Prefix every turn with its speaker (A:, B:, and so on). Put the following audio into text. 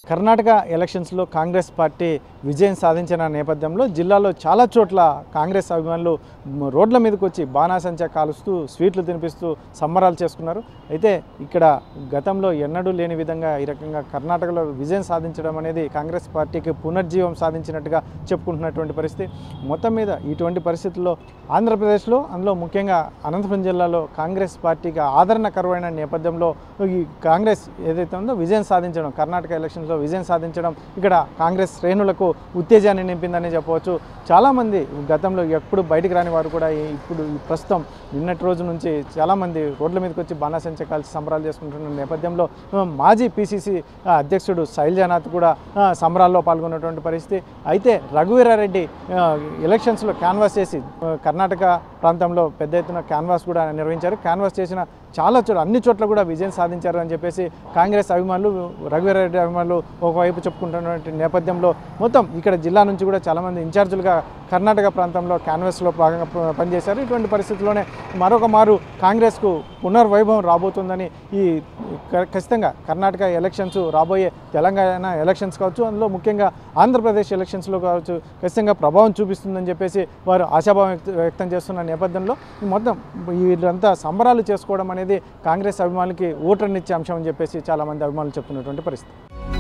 A: కర్ణాటక ఎలక్షన్స్లో కాంగ్రెస్ పార్టీ విజయం సాధించిన నేపథ్యంలో జిల్లాలో చాలా చోట్ల కాంగ్రెస్ అభిమానులు మ్, రోడ్ల మీదకి వచ్చి బాణాసంచా కాలుస్తూ స్వీట్లు తినిపిస్తూ సంబరాలు చేసుకున్నారు అయితే ఇక్కడ గతంలో ఎన్నడూ లేని విధంగా ఈ రకంగా కర్ణాటకలో విజయం సాధించడం అనేది కాంగ్రెస్ పార్టీకి పునర్జీవం సాధించినట్టుగా చెప్పుకుంటున్నటువంటి పరిస్థితి మొత్తం మీద ఇటువంటి పరిస్థితుల్లో ఆంధ్రప్రదేశ్లో అందులో ముఖ్యంగా అనంతపురం జిల్లాలో కాంగ్రెస్ పార్టీకి ఆదరణ కరువైన నేపథ్యంలో ఈ కాంగ్రెస్ ఏదైతే ఉందో విజయం సాధించడం కర్ణాటక ఎలక్షన్స్లో విజయం సాధించడం ఇక్కడ కాంగ్రెస్ శ్రేణులకు ఉత్తేజాన్ని నింపిందని చెప్పవచ్చు చాలామంది గతంలో ఎప్పుడు బయటికి రాని వారు కూడా ఈ- ఇప్పుడు ఈ ప్రస్తుతం నిన్నటి రోజు నుంచి చాలామంది రోడ్ల మీదకి వచ్చి బాణాసంచ కాల్చి సంబరాలు చేసుకుంటున్న నేపథ్యంలో ఆ, మాజీ పిసిసి అధ్యక్షుడు శైలజానాథ్ కూడా ఆ, సంబరాల్లో పాల్గొన్నటువంటి పరిస్థితి అయితే రఘువీరారెడ్డి ఆ, ఎలక్షన్స్లో క్యాన్వాస్ చేసి ఆ, కర్ణాటక ప్రాంతంలో పెద్ద ఎత్తున క్యాన్వాస్ కూడా నిర్వహించారు క్యాన్వాస్ చేసిన చాలా చోట్ల అన్ని చోట్ల కూడా విజయం సాధించారు అని చెప్పేసి కాంగ్రెస్ అభిమానులు రఘువీరారెడ్డి అభిమానులు ఒకవైపు చెప్పుకుంటున్నటువంటి నేపథ్యంలో మొత్తం ఇక్కడ జిల్లా నుంచి కూడా చాలామంది ఇన్ఛార్జీలుగా కర్ణాటక ప్రాంతంలో క్యాన్వాస్లో భాగంగా ప- పనిచేశారు ఇటువంటి పరిస్థితుల్లోనే మరొక మారు కాంగ్రెస్కు పునర్వైభవం రాబోతుందని ఈ క- ఖచ్చితంగా కర్ణాటక ఎలక్షన్స్ రాబోయే తెలంగాణ ఎలక్షన్స్ కావచ్చు అందులో ముఖ్యంగా ఆంధ్రప్రదేశ్ ఎలక్షన్స్లో కావచ్చు ఖచ్చితంగా ప్రభావం చూపిస్తుందని చెప్పేసి వారు ఆశాభావం వ్యక్త- వ్యక్తం చేస్తున్న నేపథ్యంలో ఈ మొత్తం వీళ్ళంతా సంబరాలు చేసుకోవడం అనేది కాంగ్రెస్ అభిమానులకి ఓటర్నిచ్చే అంశం అని చెప్పేసి చాలామంది అభిమానులు చెప్తున్నటువంటి పరిస్థితి